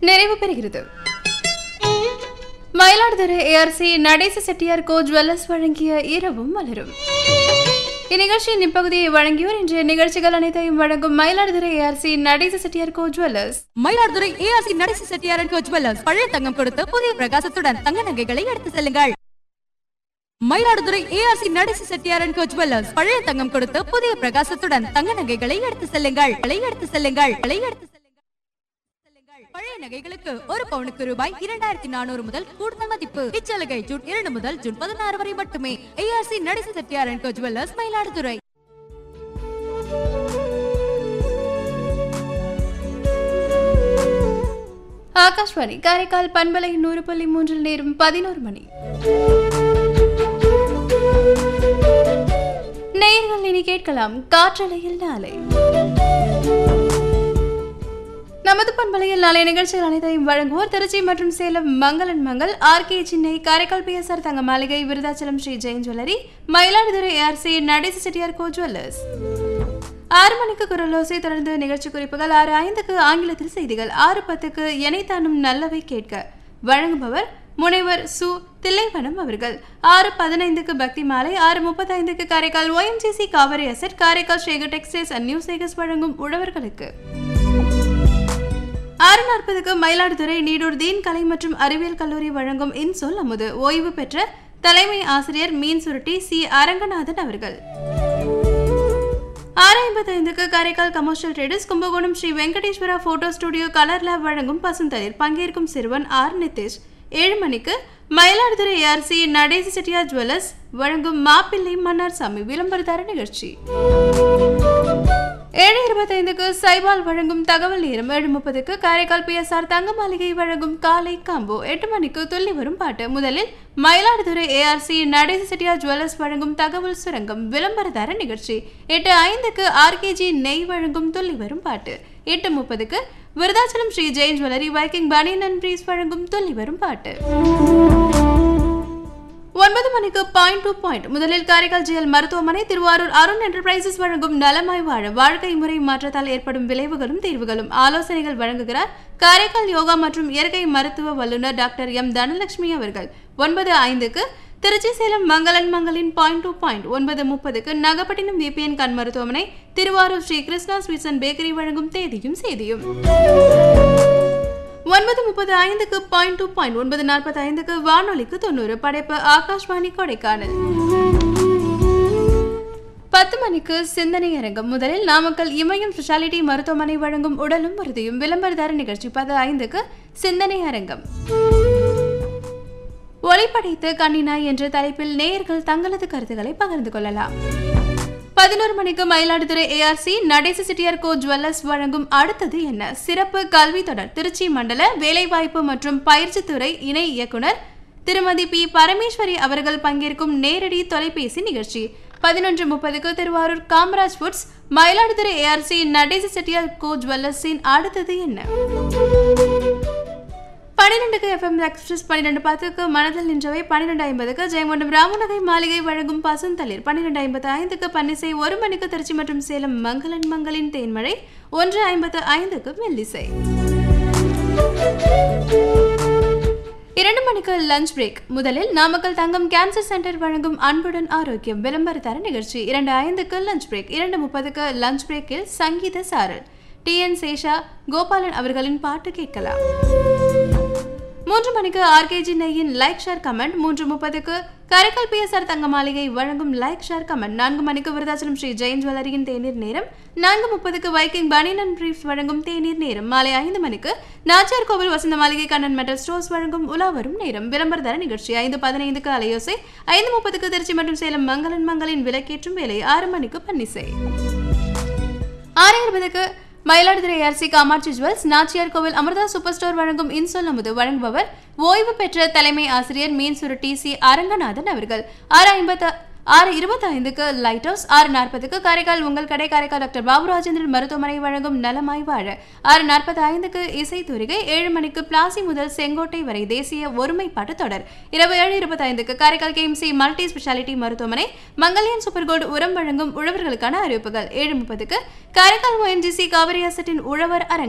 நிறைவு பெறுகிறது Mayiladuthurai ARC Nadesa Chettiar co jewellers வழங்கிய இரவும் மலரும் இந்நிகழ்ச்சியின் இப்பகுதியை வழங்கியோர் இன்றைய நிகழ்ச்சிகள் அனைத்தையும் வழங்கும் Mayiladuthurai ARC Nadesa Chettiar co jewellers Mayiladuthurai ARC Nadesi Chettiar and co jewellers பழைய தங்கம் கொடுத்து புதிய பிரகாசத்துடன் தங்க நகைகளை எடுத்து செல்லுங்கள் Mayiladuthurai ARC Nadesi Chettiar and co jewellers பழைய தங்கம் கொடுத்து புதிய பிரகாசத்துடன் தங்க நகைகளை எடுத்து செல்லுங்கள் களை எடுத்து செல்லுங்கள் களை எடுத்து செல்லுங்கள் பழைய நகைகளுக்கு ஒரு பவுனுக்கு ரூபாய் இரண்டாயிரத்தி நானூறு முதல் கூடுதல் மதிப்பு இச்சலுகை ஜூன் இரண்டு முதல் ஜூன் பதினாறு வரை மட்டுமே ARC Nadesi Chettiar and co jewellers Mayiladuthurai Akashvani Karaikal பண்பலை நூறு புள்ளி மூன்றில் நேரும் பதினோரு மணி நேயர்கள் இனி கேட்கலாம் காற்றலையில் நாளை நமது பண்பலையில் நாளை நிகழ்ச்சிகள் அனைத்தையும் வழங்குவோர் திருச்சி மற்றும் சேலம் மங்களன் மங்கள் ஆர்கே சின்னை Karaikal BSR Thanga Maligai Virudhachalam Sri Jain jewellery Mayiladuthurai ARC Nadesa Chettiar co jewellers ஆறு மணிக்கு குரலோசை தொடர்ந்து நிகழ்ச்சி குறிப்புகள் ஆறு ஐந்துக்கு ஆங்கிலத்தில் செய்திகள் ஆறு பத்துக்கு எனைத்தானும் நல்லவை கேட்க வழங்குபவர் முனைவர் சு தில்லைவனம் அவர்கள் ஆறு பதினைந்துக்கு பக்தி மாலை ஆறு முப்பத்தைந்துக்கு Karaikal ONGC Kaveri asset Karaikal Shekar textiles and new Sekars வழங்கும் உழவர்களுக்கு ஆறு நாற்பதுக்கு மயிலாடுதுறை நீடூர் தீன் கலை மற்றும் அறிவியல் கல்லூரி வழங்கும் இன்சொல் அமுது ஓய்வு பெற்ற தலைமை ஆசிரியர் மீன் சுருட்டி சி அரங்கநாதன் அவர்கள் ஆறு ஐம்பத்தைந்துக்கு Karaikal commercial traders Kumbakonam Sri Venkateswara photo studio colour lab வழங்கும் பசுந்தளிர் பங்கேற்கும் சிறுவன் ஆர் நிதேஷ் ஏழு மணிக்கு மயிலாடுதுறை ஏஆர்சி நடேசி செட்டியார் ஜுவல்லர்ஸ் வழங்கும் மாப்பிள்ளை மன்னார் சாமி விளம்பரதார நிகழ்ச்சி ஏழு இருபத்தைந்துக்கு சைபால் வழங்கும் தகவல் நேரம் ஏழு முப்பதுக்கு காரைக்கால் பிஎஸ்ஆர் தங்க மாளிகை வழங்கும் காலை காம்போ எட்டு மணிக்கு துள்ளி வரும் பாட்டு முதலில் மயிலாடுதுறை ஏஆர்சி நடேச செட்டியார் ஜுவல்லர்ஸ் வழங்கும் தகவல் சுரங்கம் விளம்பரதார நிகழ்ச்சி எட்டு ஐந்துக்கு ஆர்கேஜி நெய் வழங்கும் துள்ளி வரும் பாட்டு எட்டு முப்பதுக்கு Virudhachalam Sri Jain jewellery viking banian and briefs வழங்கும் துள்ளி வரும் பாட்டு ஒன்பது மணிக்கு பாயிண்ட் டு பாயிண்ட் முதலில் காரைக்கால் ஜிஎல் மருத்துவமனை திருவாரூர் அருண் என்டர்பிரைசஸ் வழங்கும் நலமாய் வாழ வாழ்க்கை முறை மாற்றத்தால் ஏற்படும் விளைவுகளும் தீர்வுகளும் ஆலோசனைகள் வழங்குகிறார் காரைக்கால் யோகா மற்றும் இயற்கை மருத்துவ வல்லுநர் டாக்டர் எம் தனலட்சுமி அவர்கள் ஒன்பது ஐந்துக்கு திருச்சி சேலம் மங்களன் மங்களின் பாயிண்ட் டு பாயிண்ட் ஒன்பது முப்பதுக்கு நாகப்பட்டினம் விபிஎன் கண் மருத்துவமனை Thiruvarur Sri Krishna sweets and bakery வழங்கும் தேதியும் செய்தியும் ஒன்பது முப்பது ஐந்துக்கு பாயிண்ட் டு பாயிண்ட் ஒன்பது நாற்பத்தி ஐந்துக்கு வானொலிக்கு தொண்ணூறு படைப்பு ஆகாஷ்வாணி கொடைக்கானல் பத்து மணிக்கு சிந்தனை அரங்கம் முதலில் நாமக்கல் இமயம் ஸ்பெஷாலிட்டி மருத்துவமனை வழங்கும் உடலும் உறுதியும் விளம்பரதார நிகழ்ச்சி பத்து ஐந்துக்கு சிந்தனை அரங்கம் ஒளிப்படைத்து கண்ணினாய் என்ற தலைப்பில் நேயர்கள் தங்களது கருத்துக்களை பகிர்ந்து கொள்ளலாம் பதினோரு மணிக்கு மயிலாடுதுறை ஏஆர்சி நடேச சிட்டியார் கோ ஜுவல்லர்ஸ் வழங்கும் அடுத்தது என்ன சிறப்பு கல்வி தொடர் திருச்சி மண்டல வேலைவாய்ப்பு மற்றும் பயிற்சித்துறை இணை இயக்குனர் திருமதி பி பரமேஸ்வரி அவர்கள் பங்கேற்கும் நேரடி தொலைபேசி நிகழ்ச்சி பதினொன்று முப்பதுக்கு திருவாரூர் காமராஜ் ஃபுட்ஸ் மயிலாடுதுறை ஏஆர்சி நடேச செட்டியார் கோ ஜுவல்லர்ஸின் அடுத்தது என்ன பன்னிரெண்டுக்கு எஃப்எம் எக்ஸ்பிரஸ் பன்னிரெண்டு பத்துக்கு மனதில் நின்றவை பன்னிரெண்டு ஐம்பதுக்கு ஜெயங்கொண்டம் ராமநகை மாளிகை வழங்கும் பசுந்தளிர் பன்னிரெண்டு ஐம்பத்து ஐந்துக்கு பன்னிசை ஒரு மணிக்கு திருச்சி மற்றும் சேலம் மங்களன் மங்களின் தேன்மழை ஒன்று ஐம்பத்து ஐந்துக்கு மெல்லிசை இரண்டு மணிக்கு லஞ்ச் பிரேக் முதலில் நாமக்கல் தங்கம் கேன்சர் சென்டர் வழங்கும் அன்புடன் ஆரோக்கியம் விளம்பரத்தர நிகழ்ச்சி இரண்டு ஐந்துக்கு லஞ்ச் பிரேக் இரண்டு முப்பதுக்கு லஞ்ச் பிரேக்கில் சங்கீத சாரல் டி என் சேஷா கோபாலன் அவர்களின் பாட்டு கேட்கலாம் மூன்று மணிக்கு ஆர்கேஜி நெய்யின் லைக் ஷேர் கமெண்ட் மூன்று முப்பதுக்கு கரைக்கல் பிஎஸ்ஆர் தங்க மாளிகை வழங்கும் லைக் ஷேர் கமெண்ட் நான்கு மணிக்கு விருதாச்சலம் ஸ்ரீ ஜெயின் ஜுவல்லரியின் தேநீர் நேரம் நான்கு முப்பதுக்கு வைக்கிங் பனியன் அண்ட் பிரீஃப்ஸ் வழங்கும் தேநீர் நேரம் மாலை ஐந்து மணிக்கு நாச்சியார் கோவில் வசந்த மாளிகை கண்ணன் மெட்டல் ஸ்டோர்ஸ் வழங்கும் உலா வரும் நேரம் விளம்பரதர நிகழ்ச்சி ஐந்து பதினைந்துக்கு அலையோசை ஐந்து முப்பதுக்கு திருச்சி மற்றும் சேலம் மங்களன் மங்களின் விலக்கேற்றும் வேலை ஆறு மணிக்கு பன்னிசை ஆறு இருபதுக்கு மயிலாடுதுறை அரிசி காமாட்சி ஜுவல்ஸ் நாச்சியார் கோவில் அமிர்தா சூப்பர் ஸ்டோர் வழங்கும் இன்சொல் அமுது வழங்குபவர் ஓய்வு பெற்ற தலைமை ஆசிரியர் மீன் சுருட்டி சி அரங்கநாதன் அவர்கள் ஆறு ஐம்பத்து ஆறு இருபத்தி ஐந்துக்கு லைட் ஹவுஸ் ஆறு நாற்பதுக்கு காரைக்கால் உங்கள் கடை காரைக்கால் டாக்டர் பாபு ராஜேந்திரன் மருத்துவமனை வழங்கும் நலமாய் வாழ ஆறு நாற்பத்தி ஐந்துக்கு இசைத்துறிகை ஏழு மணிக்கு பிளாசி முதல் செங்கோட்டை வரை தேசிய ஒருமைப்பாட்டு தொடர் இரவு ஏழு இருபத்தி ஐந்துக்கு காரைக்கால் கேஎம்சி மல்டி ஸ்பெஷாலிட்டி மருத்துவமனை மங்கல்யான் சூப்பர் கோல்டு உரம் வழங்கும் உழவர்களுக்கான அறிவிப்புகள் ஏழு முப்பதுக்கு காரைக்கால் ஒஎன்ஜிசி காவிரி அசட்டின் உழவர் அரங்கம்